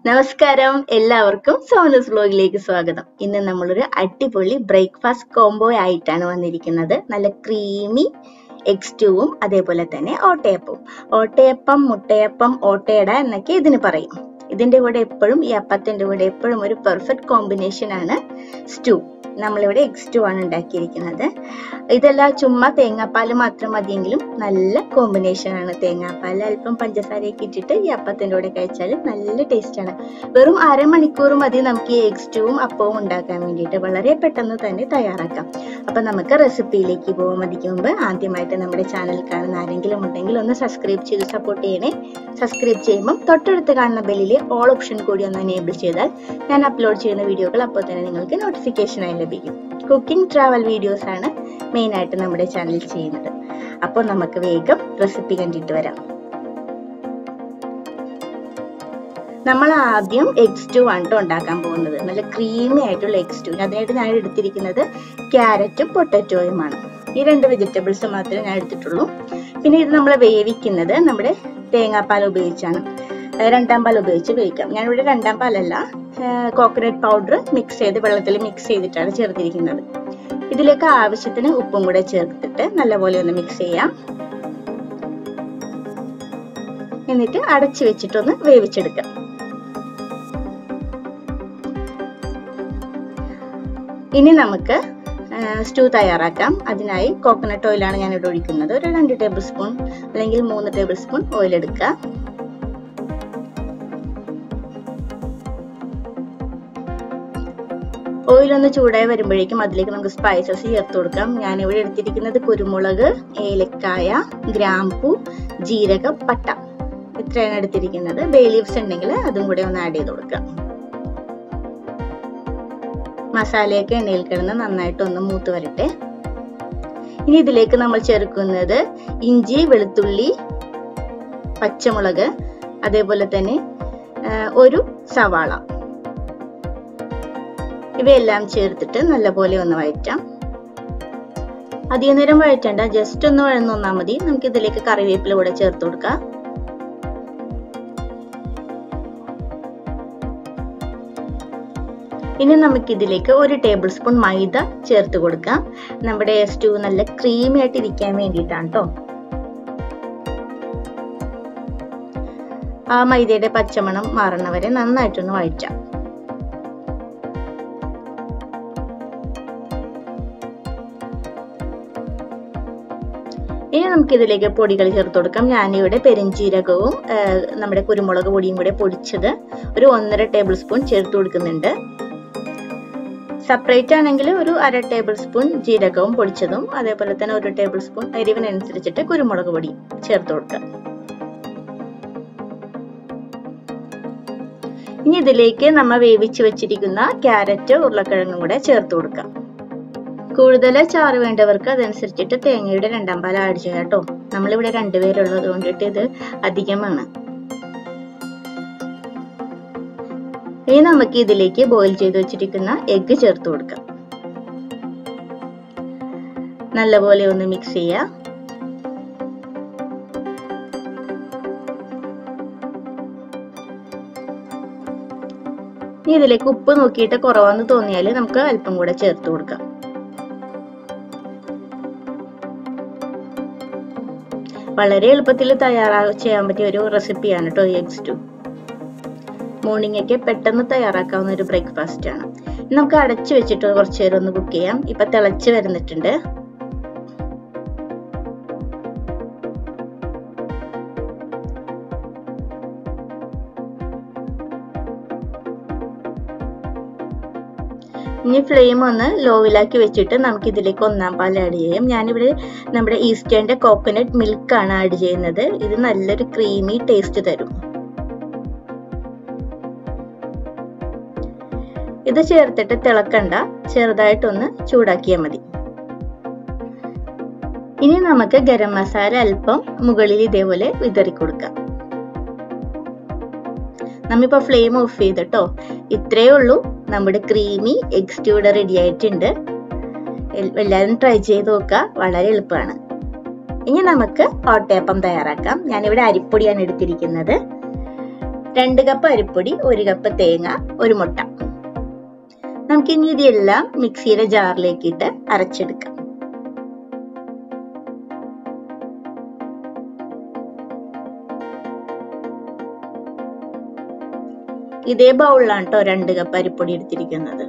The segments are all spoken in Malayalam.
നമസ്കാരം എല്ലാവർക്കും സോനസ് വ്ലോഗിലേക്ക് സ്വാഗതം ഇന്ന് നമ്മളൊരു അടിപൊളി ബ്രേക്ക്ഫാസ്റ്റ് കോംബോ ആയിട്ടാണ് വന്നിരിക്കുന്നത് നല്ല ക്രീമി എഗ് സ്റ്റൂവും അതേപോലെ തന്നെ ഓട്ടയപ്പവും ഓട്ടയപ്പം മുട്ടയപ്പം ഓട്ടയട എന്നൊക്കെ ഇതിന് പറയും ഇതിന്റെ കൂടെ എപ്പോഴും ഈ അപ്പത്തിന്റെ കൂടെ എപ്പോഴും ഒരു പെർഫെക്റ്റ് കോമ്പിനേഷൻ ആണ് സ്റ്റൂ നമ്മളിവിടെ എഗ് സ്റ്റൂ ആണ് ഉണ്ടാക്കിയിരിക്കുന്നത് ഇതെല്ലാം ചുമ്മാ തേങ്ങാപ്പാൽ മാത്രം മതിയെങ്കിലും നല്ല കോമ്പിനേഷൻ ആണ് തേങ്ങാപ്പാൽ അല്പം പഞ്ചസാരയൊക്കെ ഇട്ടിട്ട് ഈ അപ്പത്തിന്റെ കൂടെ കഴിച്ചാൽ നല്ല ടേസ്റ്റ് ആണ് വെറും അരമണിക്കൂർ മതി നമുക്ക് ഈ എഗ് സ്റ്റൂവും അപ്പവും ഉണ്ടാക്കാൻ വേണ്ടിയിട്ട് വളരെ പെട്ടെന്ന് തന്നെ തയ്യാറാക്കാം അപ്പൊ നമുക്ക് റെസിപ്പിയിലേക്ക് പോകാൻ മതിക്ക് മുമ്പ് ആദ്യമായിട്ട് നമ്മുടെ ചാനൽ കാണുന്ന ആരെങ്കിലും ഉണ്ടെങ്കിൽ ഒന്ന് സബ്സ്ക്രൈബ് ചെയ്ത് സപ്പോർട്ട് ചെയ്യണേ സബ്സ്ക്രൈബ് ചെയ്യുമ്പോൾ തൊട്ടടുത്ത് കാണുന്ന ബെല്ലിലെ ഓൾ ഓപ്ഷൻ കൂടി ഒന്ന് എനേബിൾ ചെയ്താൽ ഞാൻ അപ്ലോഡ് ചെയ്യുന്ന വീഡിയോകൾ അപ്പോൾ തന്നെ നിങ്ങൾക്ക് നോട്ടിഫിക്കേഷൻ ആയി ലഭിക്കും കുക്കിംഗ് ട്രാവൽ വീഡിയോസ് ആണ് മെയിൻ ആയിട്ട് നമ്മുടെ ചാനലിൽ ചെയ്യുന്നത് അപ്പോൾ നമുക്ക് വേഗം റെസിപ്പി കണ്ടിട്ട് വരാം നമ്മൾ ആദ്യം എഗ് സ്റ്റൂ ആണ് ട്ടോ ഉണ്ടാക്കാൻ പോകുന്നത് നല്ല ക്രീമി ആയിട്ടുള്ള എഗ് സ്റ്റൂ അതിനായിട്ട് ഞാൻ എടുത്തിരിക്കുന്നത് ക്യാരറ്റും പൊട്ടറ്റോയുമാണ് ഈ രണ്ട് വെജിറ്റബിൾസ് മാത്രമേ ഞാൻ എടുത്തിട്ടുള്ളൂ പിന്നെ ഇത് നമ്മൾ വേവിക്കുന്നത് നമ്മുടെ തേങ്ങാപ്പാൽ ഉപയോഗിച്ചാണ് രണ്ടാം പാൽ ഉപയോഗിച്ച് വേവിക്കാം ഞാനിവിടെ രണ്ടാം പാലല്ല കോക്കനട്ട് പൗഡർ മിക്സ് ചെയ്ത് വെള്ളത്തിൽ മിക്സ് ചെയ്തിട്ടാണ് ചേർത്തിരിക്കുന്നത് ഇതിലേക്ക് ആവശ്യത്തിന് ഉപ്പും കൂടെ ചേർത്തിട്ട് നല്ലപോലെ ഒന്ന് മിക്സ് ചെയ്യാം എന്നിട്ട് അടച്ചു വെച്ചിട്ടൊന്ന് വേവിച്ചെടുക്കാം ഇനി നമുക്ക് സ്റ്റൂ തയ്യാറാക്കാം അതിനായി കോക്കനട്ട് ഓയിലാണ് ഞാൻ ഇവിടെ ഒഴിക്കുന്നത് ഒരു രണ്ട് ടേബിൾ സ്പൂൺ അല്ലെങ്കിൽ മൂന്ന് ടേബിൾ സ്പൂൺ ഓയിൽ എടുക്കുക ഓയിൽ ഒന്ന് ചൂടായി വരുമ്പോഴേക്കും അതിലേക്ക് നമുക്ക് സ്പൈസസ് ചേർത്ത് കൊടുക്കാം ഞാൻ ഇവിടെ എടുത്തിരിക്കുന്നത് കുരുമുളക് ഏലക്കായ ഗ്രാമ്പു ജീരകം പട്ട ഇത്രയാണ് എടുത്തിരിക്കുന്നത് ബേ ലീവ്സ് ഉണ്ടെങ്കിൽ അതും കൂടെ ഒന്ന് ആഡ് ചെയ്ത് കൊടുക്കാം മസാലയൊക്കെ എണ്ണയിൽ കിടന്ന് നന്നായിട്ട് ഒന്ന് മൂത്ത് വരട്ടെ ഇനി ഇതിലേക്ക് നമ്മൾ ചേർക്കുന്നത് ഇഞ്ചി വെളുത്തുള്ളി പച്ചമുളക് അതേപോലെ തന്നെ ഒരു സവാള ഇവയെല്ലാം ചേർത്തിട്ട് നല്ലപോലെ ഒന്ന് വഴറ്റാം അധിക നേരം വഴറ്റണ്ട ജസ്റ്റ് ഒന്ന് വഴന്നു വന്നാൽ മതി നമുക്ക് ഇതിലേക്ക് കറിവേപ്പില കൂടെ ചേർത്ത് കൊടുക്കാം ഇനി നമുക്ക് ഇതിലേക്ക് ഒരു ടേബിൾ സ്പൂൺ മൈദ ചേർത്ത് കൊടുക്കാം നമ്മുടെ സ്റ്റൂ നല്ല ക്രീമി ആയിട്ട് ഇരിക്കാൻ വേണ്ടിയിട്ടാണ് കേട്ടോ ആ മൈദയുടെ പച്ചമണം മാറണവരെ നന്നായിട്ടൊന്ന് വഴറ്റാം ഇനി നമുക്ക് ഇതിലേക്ക് പൊടികൾ ചേർത്ത് കൊടുക്കാം ഞാനിവിടെ പെരിഞ്ചീരകവും നമ്മുടെ കുരുമുളക് പൊടിയും കൂടെ പൊടിച്ചത് ഒരു ഒന്നര ടേബിൾ സ്പൂൺ ചേർത്ത് കൊടുക്കുന്നുണ്ട് സെപ്പറേറ്റ് ആണെങ്കിൽ ഒരു അര ടേബിൾ സ്പൂൺ ജീരകവും പൊടിച്ചതും അതേപോലെ തന്നെ ഒരു ടേബിൾ സ്പൂൺ എരിവിനനുസരിച്ചിട്ട് കുരുമുളക് പൊടി ചേർത്ത് കൊടുക്കുക ഇനി ഇതിലേക്ക് നമ്മൾ വേവിച്ച് വെച്ചിരിക്കുന്ന ക്യാരറ്റ് ഉരുളക്കിഴങ്ങും കൂടെ ചേർത്ത് കൊടുക്കാം കൂടുതൽ ചാറ് വേണ്ടവർക്ക് അതനുസരിച്ചിട്ട് തേങ്ങയുടെ രണ്ടാം പാൽ ആഡ് ചെയ്യാം കേട്ടോ നമ്മളിവിടെ രണ്ടുപേരുള്ളത് കൊണ്ടിട്ട് ഇത് അധികമാണ് ഇനി നമുക്ക് ഇതിലേക്ക് ബോയിൽ ചെയ്ത് വെച്ചിരിക്കുന്ന എഗ്ഗ് ചേർത്ത് കൊടുക്കാം നല്ലപോലെ ഒന്ന് മിക്സ് ചെയ്യാം ഇനി ഇതിലേക്ക് ഉപ്പ് നോക്കിയിട്ട് കുറവാന്ന് തോന്നിയാൽ നമുക്ക് അല്പം കൂടെ ചേർത്ത് കൊടുക്കാം വളരെ എളുപ്പത്തിൽ തയ്യാറാ ചെയ്യാൻ പറ്റിയ ഒരു റെസിപ്പിയാണ് കേട്ടോ എഗ് സ്റ്റൂ മോർണിംഗ് ഒക്കെ പെട്ടെന്ന് തയ്യാറാക്കാവുന്ന ഒരു ബ്രേക്ക്ഫാസ്റ്റ് ആണ് നമുക്ക് അടച്ചു വെച്ചിട്ട് കുറച്ചു നേരം ഒന്ന് കുക്ക് ചെയ്യാം ഇപ്പൊ തിളച്ച് വരുന്നിട്ടുണ്ട് ഇനി ഫ്ലെയിം ഒന്ന് ലോവിലാക്കി വെച്ചിട്ട് നമുക്ക് ഇതിലേക്ക് ഒന്നാം പാൽ ആഡ് ചെയ്യാം ഞാനിവിടെ നമ്മുടെ ഈസ്റ്റേണിന്റെ കോക്കനട്ട് മിൽക്ക് ആണ് ആഡ് ചെയ്യുന്നത് ഇത് നല്ലൊരു ക്രീമി ടേസ്റ്റ് തരും ഇത് ചേർത്തിട്ട് തിളക്കണ്ട ചെറുതായിട്ടൊന്ന് ചൂടാക്കിയാൽ മതി ഇനി നമുക്ക് ഗരം മസാല അല്പം മുകളിൽ ഇതേപോലെ വിതറി കൊടുക്കാം നമ്മിപ്പോ ഫ്ലെയിം ഓഫ് ചെയ്തിട്ടോ ഇത്രയേ ഉള്ളൂ നമ്മുടെ ക്രീമി എഗ് സ്റ്റൂഡ് റെഡി ആയിട്ടുണ്ട് എല്ലാവരും ട്രൈ ചെയ്ത് നോക്കുക വളരെ എളുപ്പമാണ് ഇനി നമുക്ക് ഓട്ടയപ്പം തയ്യാറാക്കാം ഞാനിവിടെ അരിപ്പൊടിയാണ് എടുത്തിരിക്കുന്നത് രണ്ട് കപ്പ് അരിപ്പൊടി ഒരു കപ്പ് തേങ്ങ ഒരു മുട്ട നമുക്ക് ഇനി ഇതെല്ലാം മിക്സിയുടെ ജാറിലേക്ക് ഇട്ട് അരച്ചെടുക്കാം ഇതേ ബൗളിലാണ് കേട്ടോ രണ്ട് കപ്പ് അരിപ്പൊടി എടുത്തിരിക്കുന്നത്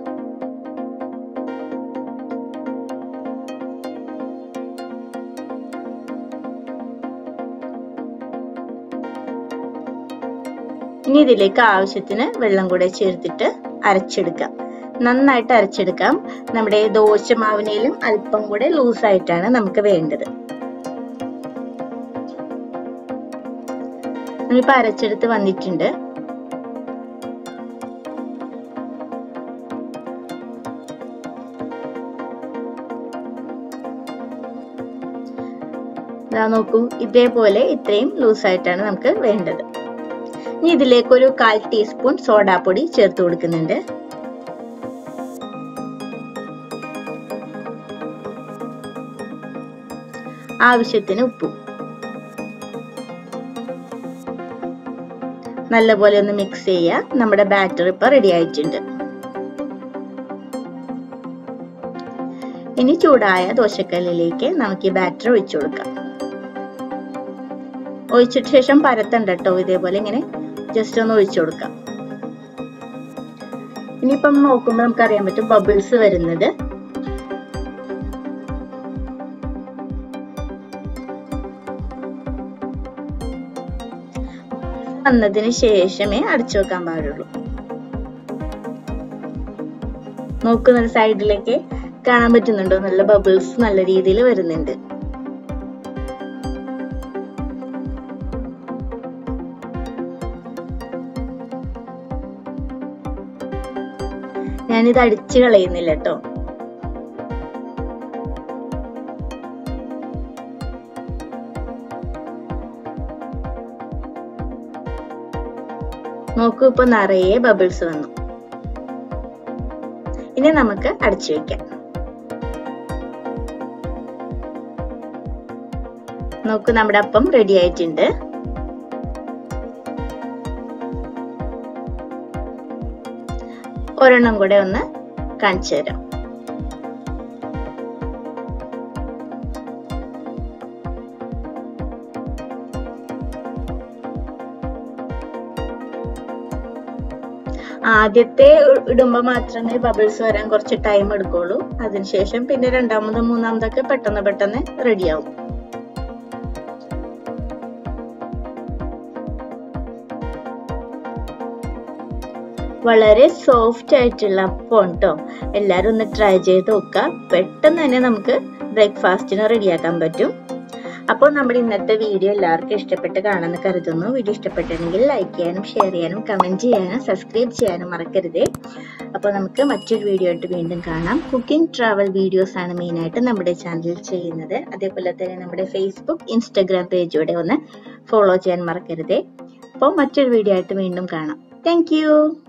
ഇനി ഇതിലേക്ക് ആവശ്യത്തിന് വെള്ളം കൂടെ ചേർത്തിട്ട് അരച്ചെടുക്കാം നന്നായിട്ട് അരച്ചെടുക്കാം നമ്മുടെ ദോശ മാവിനേലും അല്പം കൂടെ ലൂസായിട്ടാണ് നമുക്ക് വേണ്ടത് നമ്മളിപ്പോ അരച്ചെടുത്ത് വന്നിട്ടുണ്ട് ഇതാ നോക്കൂ ഇതേപോലെ ഇത്രയും ലൂസായിട്ടാണ് നമുക്ക് വേണ്ടത് ഇനി ഇതിലേക്ക് ഒരു കാൽ ടീസ്പൂൺ സോഡാപ്പൊടി ചേർത്ത് കൊടുക്കുന്നുണ്ട് ആവശ്യത്തിന് ഉപ്പും നല്ലപോലെ ഒന്ന് മിക്സ് ചെയ്യുക നമ്മുടെ ബാറ്റർ ഇപ്പൊ റെഡി ആയിട്ടുണ്ട് ഇനി ചൂടായ ദോശക്കല്ലിലേക്ക് നമുക്ക് ഈ ബാറ്റർ ഒഴിച്ചു കൊടുക്കാം ഒഴിച്ചിട്ട് ശേഷം പരത്തണ്ട കേട്ടോ ഇതേപോലെ ഇങ്ങനെ ജസ്റ്റ് ഒന്ന് ഒഴിച്ചു കൊടുക്കാം ഇനിയിപ്പം നോക്കുമ്പോൾ നമുക്ക് അറിയാൻ പറ്റും ബബിൾസ് വരുന്നത് വന്നതിന് ശേഷമേ അടച്ചു വെക്കാൻ പാടുള്ളൂ നോക്കുന്ന സൈഡിലേക്ക് കാണാൻ പറ്റുന്നുണ്ടോ നല്ല ബബിൾസ് നല്ല രീതിയിൽ വരുന്നുണ്ട് ഞാനിത് അടിച്ചു കളയുന്നില്ല കേട്ടോ നോക്കൂ ഇപ്പൊ നിറയെ ബബിൾസ് വന്നു ഇനി നമുക്ക് അടച്ചു വെക്കാം നോക്കൂ നമ്മുടെ അപ്പം റെഡി ആയിട്ടുണ്ട് ഒരെണ്ണം കൂടെ ഒന്ന് കാണിച്ചു തരാം ആദ്യത്തെ ഇടുമ്പോൾ മാത്രമേ ബബിൾസ് വരാൻ കുറച്ച് ടൈം എടുക്കുള്ളൂ അതിനുശേഷം പിന്നെ രണ്ടാമതും മൂന്നാമതൊക്കെ പെട്ടെന്ന് പെട്ടെന്ന് റെഡിയാവും വളരെ സോഫ്റ്റ് ആയിട്ടുള്ള അപ്പം കേട്ടോ എല്ലാവരും ഒന്ന് ട്രൈ ചെയ്ത് നോക്കുക പെട്ടെന്ന് തന്നെ നമുക്ക് ബ്രേക്ക്ഫാസ്റ്റിന് റെഡിയാക്കാൻ പറ്റും അപ്പോൾ നമ്മുടെ ഇന്നത്തെ വീഡിയോ എല്ലാവർക്കും ഇഷ്ടപ്പെട്ട് കാണുമെന്ന് കരുതുന്നു വീഡിയോ ഇഷ്ടപ്പെട്ടിട്ടുണ്ടെങ്കിൽ ലൈക്ക് ചെയ്യാനും ഷെയർ ചെയ്യാനും കമൻറ്റ് ചെയ്യാനും സബ്സ്ക്രൈബ് ചെയ്യാനും മറക്കരുതേ അപ്പോൾ നമുക്ക് മറ്റൊരു വീഡിയോ ആയിട്ട് വീണ്ടും കാണാം കുക്കിംഗ് ട്രാവൽ വീഡിയോസ് ആണ് മെയിനായിട്ട് നമ്മുടെ ചാനലിൽ ചെയ്യുന്നത് അതേപോലെ തന്നെ നമ്മുടെ ഫേസ്ബുക്ക് ഇൻസ്റ്റഗ്രാം പേജൂടെ ഒന്ന് ഫോളോ ചെയ്യാൻ മറക്കരുതേ അപ്പോൾ മറ്റൊരു വീഡിയോ ആയിട്ട് വീണ്ടും കാണാം താങ്ക്